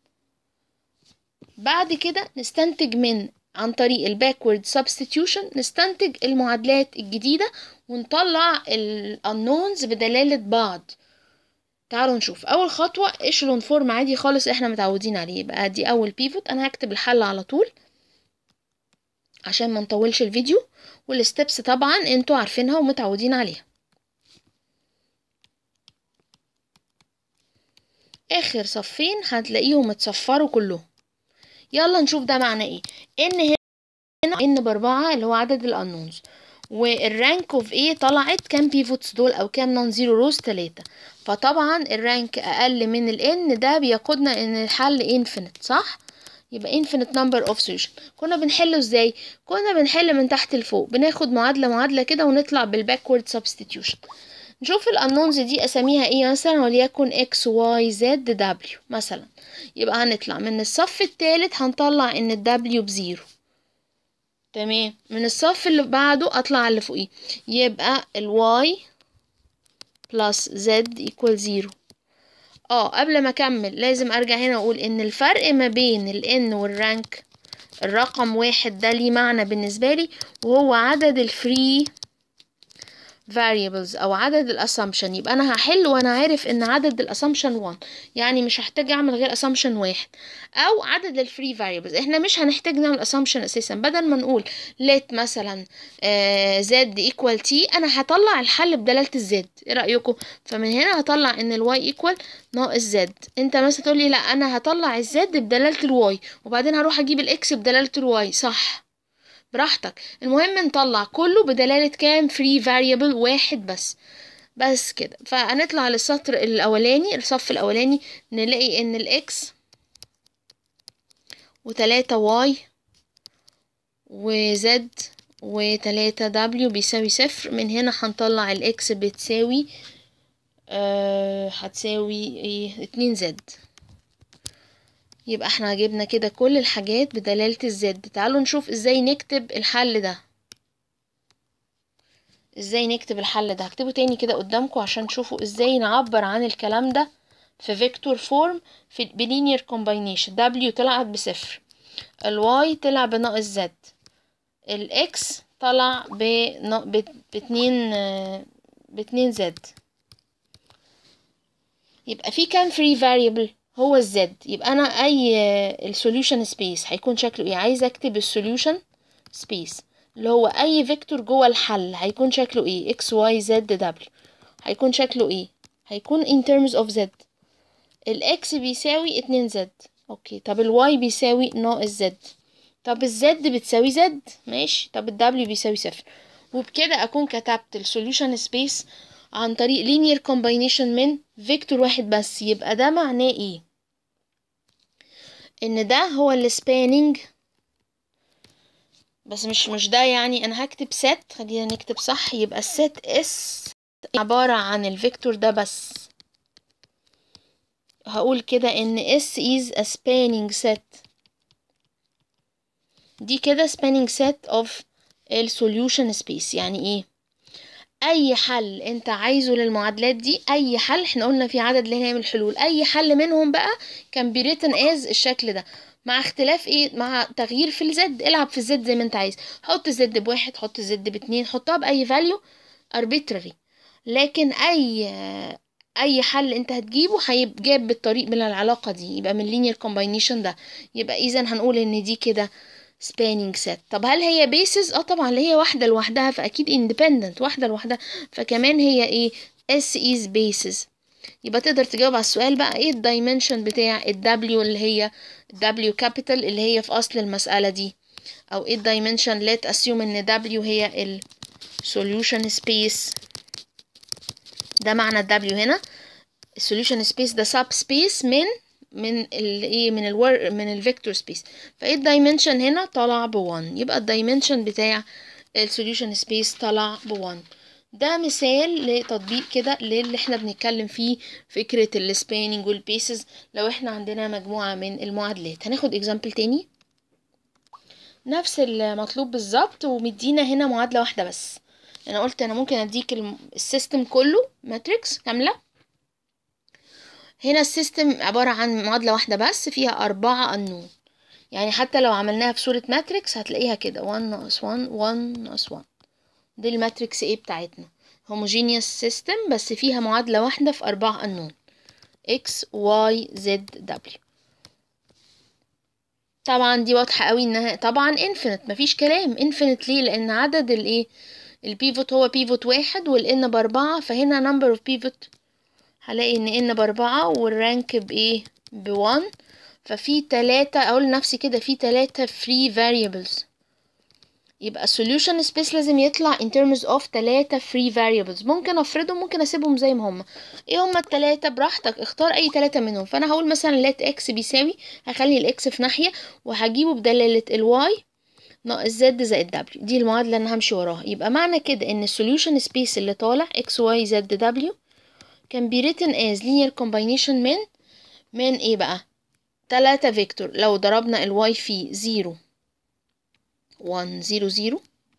Speaker 1: بعد كده نستنتج من عن طريق الباكورد سبستيتيوشن نستنتج المعادلات الجديدة ونطلع الانونز بدلالة بعض تعالوا نشوف اول خطوة اشلون فورم عادي خالص احنا متعودين عليه يبقى دي اول بيفوت انا هكتب الحل على طول عشان ما نطولش الفيديو والستبس طبعا انتوا عارفينها ومتعودين عليها اخر صفين هتلاقيهم اتصفروا كلهم يلا نشوف ده معناه ايه ان هنا ان باربعة اللي هو عدد الانونز والرانك اوف ايه طلعت كام بيفوتس دول او كام نون زيرو روز تلاتة فطبعا الرانك اقل من الان ده بيقودنا ان الحل انفينيت صح يبقى infinite number of solution كنا بنحله ازاي كنا بنحل من تحت لفوق بناخد معادلة معادلة كده ونطلع بالباكورد substitution نشوف الانونز دي اساميها ايه مثلا وليكن x y z w مثلا يبقى هنطلع من الصف الثالث هنطلع ان ال w بزيرو تمام من الصف اللي بعده اطلع اللي فوقيه يبقى ال y plus z equal زيرو اه قبل ما اكمل لازم ارجع هنا واقول ان الفرق ما بين ال n والرانك الرقم واحد ده ليه معنى بالنسبة لي وهو عدد الفري variables او عدد الاسامبشن يبقى انا هحل وانا عارف ان عدد الاسامبشن 1 يعني مش هحتاج اعمل غير اسامبشن واحد او عدد الفري variables احنا مش هنحتاج نعمل اسامبشن اساسا بدل ما نقول let مثلا آه z equal t انا هطلع الحل بدلاله الزد ايه رايكم فمن هنا هطلع ان الواي equal ناقص زد انت مثلا تقول لي لا انا هطلع الزد بدلاله الواي وبعدين هروح اجيب الاكس بدلاله الواي صح براحتك المهم نطلع كله بدلالة كام فري فاريبل واحد بس بس كده فهنطلع للسطر الاولاني الصف الاولاني نلاقي ان الاكس وتلاتة واي وزد وتلاتة دبليو بيساوي صفر من هنا هنطلع الاكس بتساوي آه هتساوي ايه اتنين زد يبقى احنا جبنا كده كل الحاجات بدلالة الزد تعالوا نشوف ازاي نكتب الحل ده ازاي نكتب الحل ده هكتبه تاني كده قدامكم عشان تشوفوا ازاي نعبر عن الكلام ده في فيكتور فورم في بلينير كومباينيشن W طلعت بصفر الواي طلع بناقص زد الاكس طلع باتنين باتنين زد يبقى في كام فري فاريبل هو الزد يبقى انا اي السوليوشن سبيس هيكون شكله ايه عايزه اكتب السوليوشن سبيس اللي هو اي فيكتور جوه الحل هيكون شكله ايه x y z w هيكون شكله ايه هيكون in terms of z الاكس بيساوي اتنين زد اوكي طب الواي بيساوي ناقص زد طب الزد بتساوي زد ماشي طب الدبليو بيساوي صفر وبكده اكون كتبت السوليوشن سبيس عن طريق linear combination من فيكتور واحد بس يبقى ده معناه ايه ان ده هو السبانينج بس مش مش ده يعني انا هكتب set خلينا نكتب صح يبقى الست اس عبارة عن الفيكتور ده بس هقول كده ان s is a spanning set دي كده spanning set of السوليوشن سبيس يعني ايه اي حل انت عايزه للمعادلات دي اي حل احنا قلنا في عدد اللي هنعمل حلول اي حل منهم بقى كان بريتن از الشكل ده مع اختلاف ايه مع تغيير في الزد العب في الزد زي ما انت عايز حط الزد بواحد حط الزد باتنين حطها باي فاليو arbitrary لكن اي اي حل انت هتجيبه هيجاب بالطريق من العلاقه دي يبقى من linear combination ده يبقى اذا هنقول ان دي كده spanning set طب هل هي basis اه طبعا اللي هي واحده لوحدها فاكيد independent واحده لوحدها فكمان هي ايه S is basis يبقى تقدر تجاوب على السؤال بقى ايه الدايمنشن بتاع ال W اللي هي W capital اللي هي في اصل المسألة دي او ايه الدايمنشن let assume ان W هي ال solution space ده معنى ال W هنا solution space ده sub space من من ال ايه من ال من الفيكتور سبيس فايه الدايمنشن هنا طلع ب 1 يبقى الدايمنشن بتاع السوليوشن سبيس طلع ب 1 ده مثال لتطبيق كده للي احنا بنتكلم فيه فكرة السبانينج والبيسز لو احنا عندنا مجموعة من المعادلات هناخد اكزامبل تاني نفس المطلوب بالظبط ومدينا هنا معادلة واحدة بس انا قلت انا ممكن اديك السيستم كله ماتريكس كاملة هنا السيستم عبارة عن معادلة واحدة بس فيها أربعة أنون يعني حتى لو عملناها في صورة ماتريكس هتلاقيها كده 1 ناقص 1 1 ناقص 1 دي الماتريكس ايه بتاعتنا homogeneous system بس فيها معادلة واحدة في أربع أنون x y z w طبعا دي واضحة قوي انها طبعا infinite مفيش كلام infinite ليه لان عدد الايه البيفوت هو بيفوت واحد والان باربعة فهنا number of pivot هلاقي ان n باربعة والرانك بايه بوان ففي تلاتة اقول لنفسي كده في تلاتة free variables يبقى solution space لازم يطلع in terms of تلاتة free variables ممكن افرضهم ممكن اسيبهم زي ما هم ايه هما التلاتة براحتك اختار اي تلاتة منهم فانا هقول مثلا let x بيساوي هخلي الاكس في ناحية وهجيبه بدلالة الواي ناقص زد زائد w دي المعادلة اللي انا همشي وراها يبقى معنى كده ان solution space اللي طالع x y z w can be written as linear combination من من ايه بقى تلاتة فيكتور لو ضربنا الواي في زيرو 1 0 0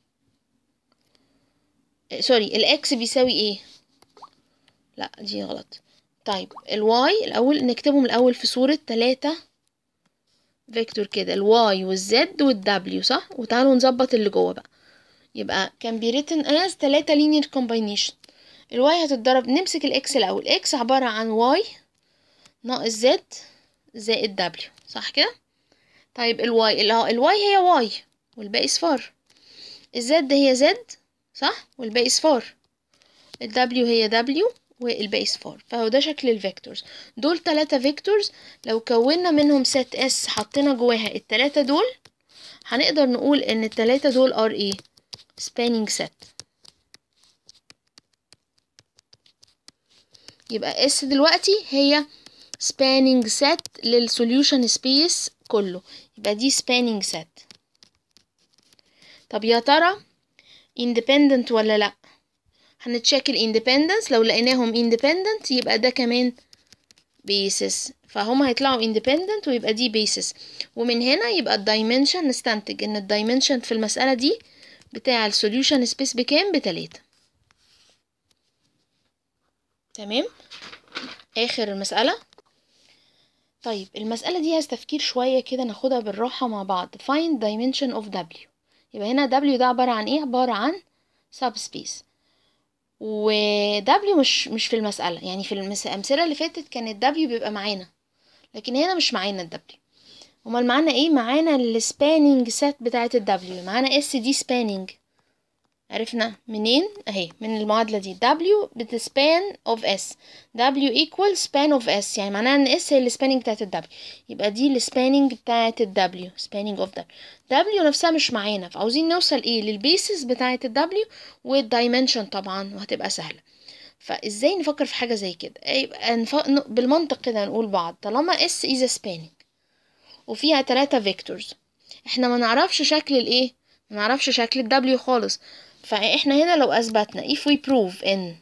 Speaker 1: سوري الاكس بيساوي ايه لا دي غلط طيب الواي الاول نكتبهم الاول في صورة تلاتة فيكتور كده الواي والزد والدبليو صح وتعالوا نظبط اللي جوه بقى يبقى كان بي written as تلاتة linear combination الواي هتتضرب نمسك الاكس الاول اكس عبارة عن واي ناقص زد زائد دبليو صح كده طيب الواي الواي هي واي والباقي صفار الزد هي زد صح والباقي صفار الدبليو هي دبليو والباقي صفار فهو ده شكل الفيكتورز دول تلاتة فيكتورز لو كونا منهم سيت اس حطينا جواها التلاتة دول هنقدر نقول ان التلاتة دول ار ايه spanning set يبقى اس دلوقتي هي spanning set للسوليوشن سبيس كله يبقى دي spanning set طب يا ترى independent ولا لا هنتشيك الاندبندنس لو لقيناهم independent يبقى ده كمان basis فهم هيطلعوا independent ويبقى دي basis ومن هنا يبقى الدايمنشن نستنتج ان الدايمنشن في المسألة دي بتاع السوليوشن سبيس بكام بتلاتة تمام اخر المسألة طيب المسألة دي عايز تفكير شوية كده ناخدها بالراحة مع بعض find dimension of W يبقى هنا W ده عبارة عن ايه عبارة عن subspace و W مش مش في المسألة يعني في الأمثلة اللي فاتت كان ال W بيبقى معانا لكن هنا مش معانا ال W امال معانا ايه معانا السبانينج سيت بتاعت ال W معانا اس دي سبانينج عرفنا منين اهي من المعادلة دي W بتسبان of S W equal span of S يعني معناها ان S هي السبانينج بتاعت ال W يبقى دي السبانينج بتاعت ال W spanning of W W نفسها مش معانا فعاوزين نوصل ايه للبيسز بتاعت ال W والدايمنشن طبعا وهتبقى سهلة فازاي نفكر في حاجة زي كده يبقى نف... بالمنطق كده نقول بعض طالما S is a spanning وفيها تلاتة فيكتورز احنا ما نعرفش شكل الايه ما نعرفش شكل ال W خالص فاحنا هنا لو اثبتنا if we prove ان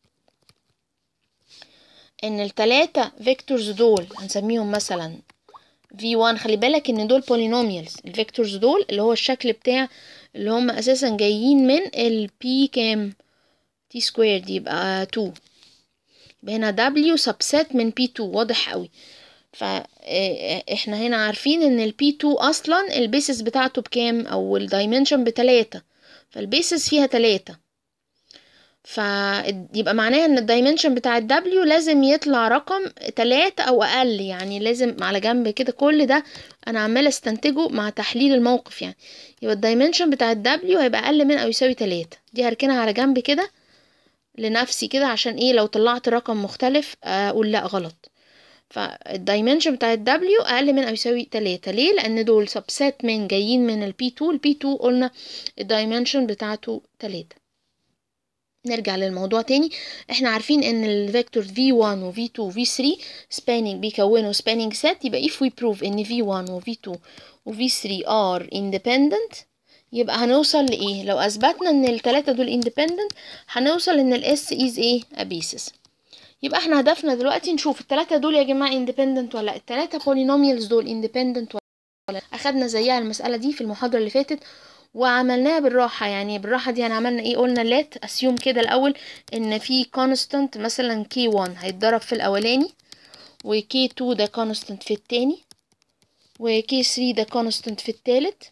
Speaker 1: ان التلاتة فيكتورز دول هنسميهم مثلا v1 خلي بالك ان دول polynomials الفيكتورز دول اللي هو الشكل بتاع اللي هم اساسا جايين من ال p كام t squared يبقى 2 يبقى هنا w subset من p2 واضح قوي فاحنا هنا عارفين ان ال p2 اصلا البيسس بتاعته بكام او الدايمنشن بتلاتة فالبيسس فيها تلاتة فيبقى معناها ان الدايمنشن بتاع الدبليو لازم يطلع رقم تلاتة او اقل يعني لازم على جنب كده كل ده انا عمالة استنتجه مع تحليل الموقف يعني يبقى الدايمنشن بتاع الدبليو هيبقى اقل من او يساوي تلاتة دي هركنها على جنب كده لنفسي كده عشان ايه لو طلعت رقم مختلف اقول لا غلط فالدايمنشن بتاع ال W أقل من أو يساوي تلاتة ليه؟ لأن دول سبسيت من جايين من ال P2 ال P2 قلنا الدايمنشن بتاعته تلاتة نرجع للموضوع تاني احنا عارفين ان الفيكتور V1 و V2 و V3 spanning بيكونوا spanning set يبقى if we prove ان V1 و V2 و V3 are independent يبقى هنوصل لإيه؟ لو أثبتنا إن التلاتة دول independent هنوصل إن ال S is إيه؟ a basis يبقى احنا هدفنا دلوقتي نشوف التلاتة دول يا جماعة independent ولا التلاتة polynomials دول independent ولا أخدنا زيها المسألة دي في المحاضرة اللي فاتت وعملناها بالراحة يعني بالراحة دي هنعملنا ايه قلنا let assume كده الأول إن في constant مثلا k1 هيتضرب في الأولاني و k2 ده constant في التاني و k3 ده constant في التالت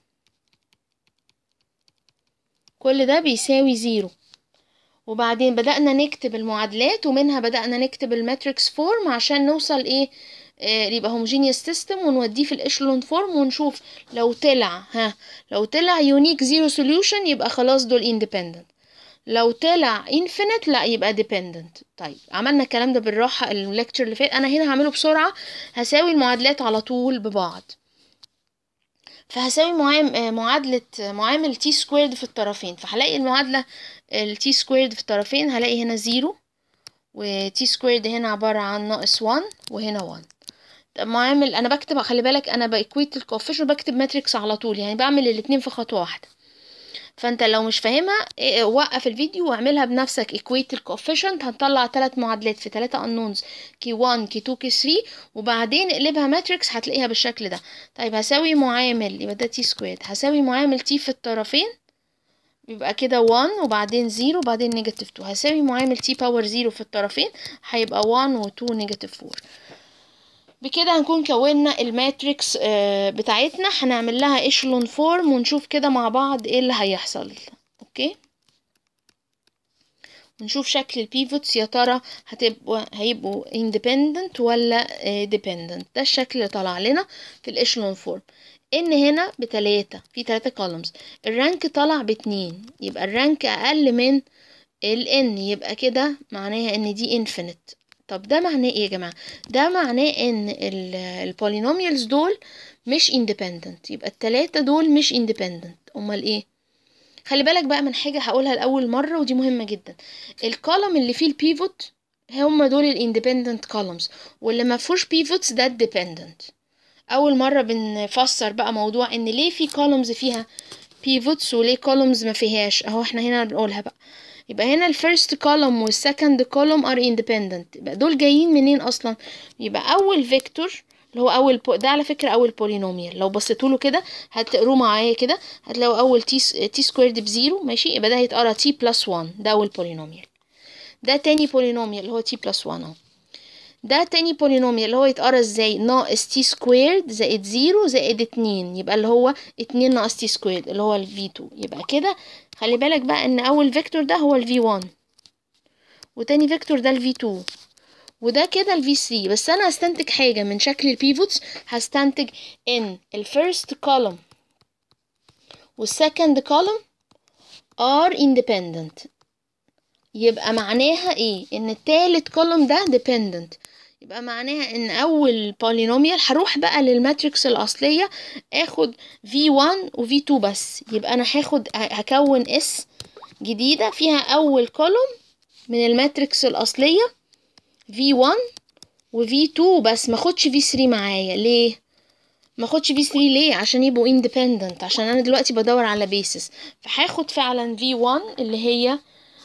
Speaker 1: كل ده بيساوي زيرو وبعدين بدأنا نكتب المعادلات ومنها بدأنا نكتب الماتريكس فورم عشان نوصل ايه آه يبقى هوموجينيوس سيستم ونوديه في الاشلون فورم ونشوف لو طلع ها لو طلع يونيك زيرو سوليوشن يبقى خلاص دول اندبندنت لو طلع انفينيت لا يبقى ديبندنت طيب عملنا الكلام ده بالراحه الليكتشر اللي فات انا هنا هعمله بسرعه هساوي المعادلات على طول ببعض فهساوي معادلة معامل تي سكويرد في الطرفين فهلاقي المعادلة التي سكويرد في الطرفين هلاقي هنا زيرو وتي سكويرد هنا عبارة عن ناقص وان وهنا وان معامل انا بكتب خلي بالك انا باكويت الكوفيشن بكتب ماتريكس على طول يعني بعمل الاتنين في خطوة واحدة فانت لو مش فاهمها وقف الفيديو واعملها بنفسك equate الكوفيشنت هتطلع ثلاث معادلات في ثلاثة unknowns كي 1 كي 2 كي 3 وبعدين اقلبها ماتريكس هتلاقيها بالشكل ده طيب هساوي معامل يبقى ده تي سكوير هساوي معامل تي في الطرفين يبقى كده 1 وبعدين 0 وبعدين نيجاتيف 2 هساوي معامل تي باور 0 في الطرفين هيبقى 1 و 2 نيجاتيف 4 بكده هنكون كونا الماتريكس بتاعتنا هنعمل لها ايشلون فورم ونشوف كده مع بعض ايه اللي هيحصل اوكي ونشوف شكل البيفوتس يا ترى هتبقوا هيبقوا independent ولا dependent ده الشكل اللي طلع لنا في الايشلون فورم ان هنا بتلاتة في تلاتة كولومز الرانك طلع باتنين يبقى الرانك اقل من ال n يبقى كده معناها ان دي infinite طب ده معناه ايه يا جماعه ده معناه ان البولينوميالز دول مش independent يبقى التلاتة دول مش independent امال ايه خلي بالك بقى من حاجه هقولها لاول مره ودي مهمه جدا الكولوم اللي فيه البيفوت هم دول الاندبندنت كولومز واللي ما فيهوش بيفوتس ده الديبندنت اول مره بنفسر بقى موضوع ان ليه في كولومز فيها بيفوتس وليه كولومز ما فيهاش اهو احنا هنا بنقولها بقى يبقى هنا الفيرست كولوم والسكند كولوم ار اندبندنت يبقى دول جايين منين اصلا يبقى اول فيكتور اللي هو اول بو... ده على فكره اول بولينوميال لو بصيتوا له كده هتقروه معايا كده هتلاقوا اول تي تي سكويرد بزيرو ماشي يبقى ده هيتقرا تي بلس 1 ده اول بولينوميال ده تاني بولينوميال اللي هو تي بلس 1 اهو ده تاني بولينوميال اللي هو يتقرا ازاي ناقص تي سكويرد زائد زيرو زائد اتنين يبقى اللي هو اتنين ناقص تي سكويرد اللي هو الفي 2 يبقى كده خلي بالك بقى ان اول فيكتور ده هو الفي 1 وتاني فيكتور ده الفي 2 وده كده الفي 3 بس انا هستنتج حاجه من شكل البيفوتس هستنتج ان الفيرست كولوم والسكند كولوم ار independent يبقى معناها ايه ان التالت كولوم ده dependent يبقى معناها ان اول بولينوميال هروح بقى للماتريكس الاصليه اخد v1 و v2 بس يبقى انا هاخد هكون اس جديده فيها اول كولوم من الماتريكس الاصليه v1 و v2 بس ما خدش v3 معايا ليه ما خدش v3 ليه عشان يبقوا independent عشان انا دلوقتي بدور على بيسس فهاخد فعلا v1 اللي هي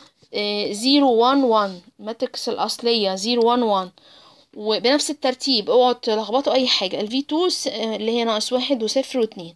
Speaker 1: 0 1 1 ماتريكس الاصليه 0 1 1 وبنفس الترتيب اوعوا تلخبطوا اي حاجه الفي 2 اللي هي ناقص واحد وصفر واتنين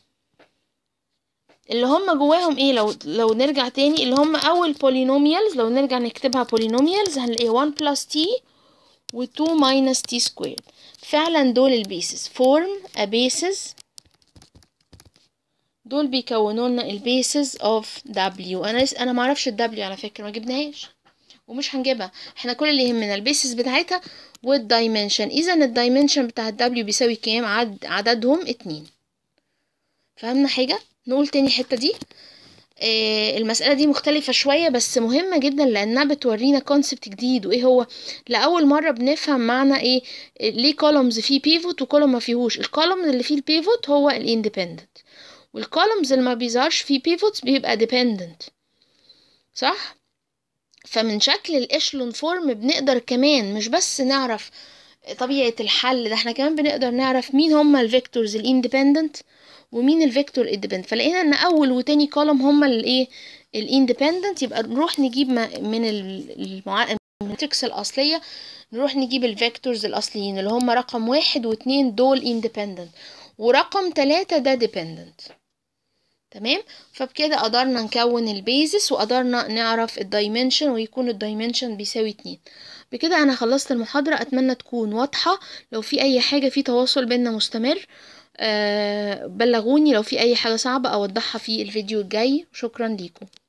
Speaker 1: اللي هم جواهم ايه لو لو نرجع تاني اللي هم اول بولينوميالز لو نرجع نكتبها بولينوميالز هنلاقي 1 بلس تي و 2 ماينس تي سكوير فعلا دول البيسز form a basis دول بيكونوا لنا البيسز اوف دبليو انا لسه انا معرفش الدبليو على فكره ما جبناهاش ومش هنجيبها احنا كل اللي يهمنا البيسز بتاعتها والدايمنشن اذا الدايمنشن بتاع الدبليو بيساوي كام عد عددهم اتنين فهمنا حاجه نقول تاني الحته دي آه المسألة دي مختلفة شوية بس مهمة جدا لأنها بتورينا كونسبت جديد وإيه هو لأول مرة بنفهم معنى إيه ليه كولومز فيه بيفوت وكولوم ما فيهوش الكولوم اللي فيه البيفوت هو الاندبندنت والكولومز اللي ما بيظهرش فيه بيفوتس بيبقى dependent صح فمن شكل الاشلون فورم بنقدر كمان مش بس نعرف طبيعة الحل ده احنا كمان بنقدر نعرف مين هما الفيكتورز الاندبندنت ومين الفيكتور اندبندنت فلقينا ان اول وتاني كولوم هما الايه الاندبندنت يبقى نروح نجيب من المع... الماتريكس الاصليه نروح نجيب الفيكتورز الاصليين اللي هما رقم واحد واتنين دول اندبندنت ورقم تلاتة ده ديبندنت تمام فبكده قدرنا نكون البيزس وقدرنا نعرف الدايمنشن ويكون الدايمنشن بيساوي اتنين بكده انا خلصت المحاضرة اتمنى تكون واضحة لو في اي حاجة في تواصل بينا مستمر أه بلغوني لو في اي حاجة صعبة اوضحها في الفيديو الجاي شكرا ليكم